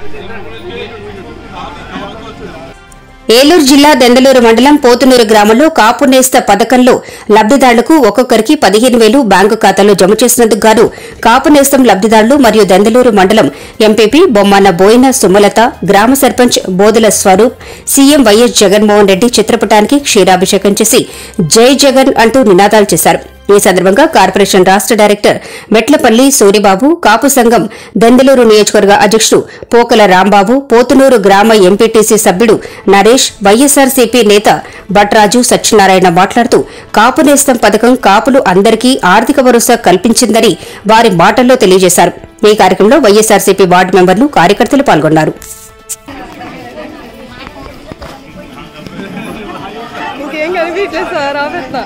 ఏలూరు జిల్లా దెందలూరు మండలం పోతునూరు గ్రామంలో కాపు నేస్త పథకంలో లబ్దిదారులకు ఒక్కొక్కరికి పదిహేను వేలు బ్యాంకు ఖాతాలో జమ చేసినందుకు గాను కాపు నేస్తం లబ్దిదారులు మరియు దెందలూరు మండలం ఎంపీపీ బొమ్మన్న బోయిన సుమలత గ్రామ సర్పంచ్ బోదుల స్వరూప్ సీఎం వైఎస్ జగన్మోహన్ రెడ్డి చిత్రపటానికి క్షీరాభిషేకం చేసి జై జగన్ అంటూ నినాదాలు చేశారు ఈ సందర్భంగా కార్పొరేషన్ రాష్ట డైరెక్టర్ మెట్లపల్లి సూరిబాబు కాపు సంఘం దెందలూరు నియోజకవర్గ అధ్యక్షుడు పోకల రాంబాబు పోతునూరు గ్రామ ఎంపీటీసీ సభ్యుడు నరేష్ వైఎస్సార్సీపీ నేత భట్రాజు సత్యనారాయణ మాట్లాడుతూ కాపు నేస్తం పథకం కాపులు అందరికీ ఆర్థిక భరోసా కల్పించిందని వారి మాటల్లో తెలియజేశారు ఈ కార్యక్రమంలో వైఎస్సార్సీపీ వార్డు మెంబర్లు కార్యకర్తలు పాల్గొన్నారు ఇంకేం కనిపించలేదు సార్ ఆపేస్తా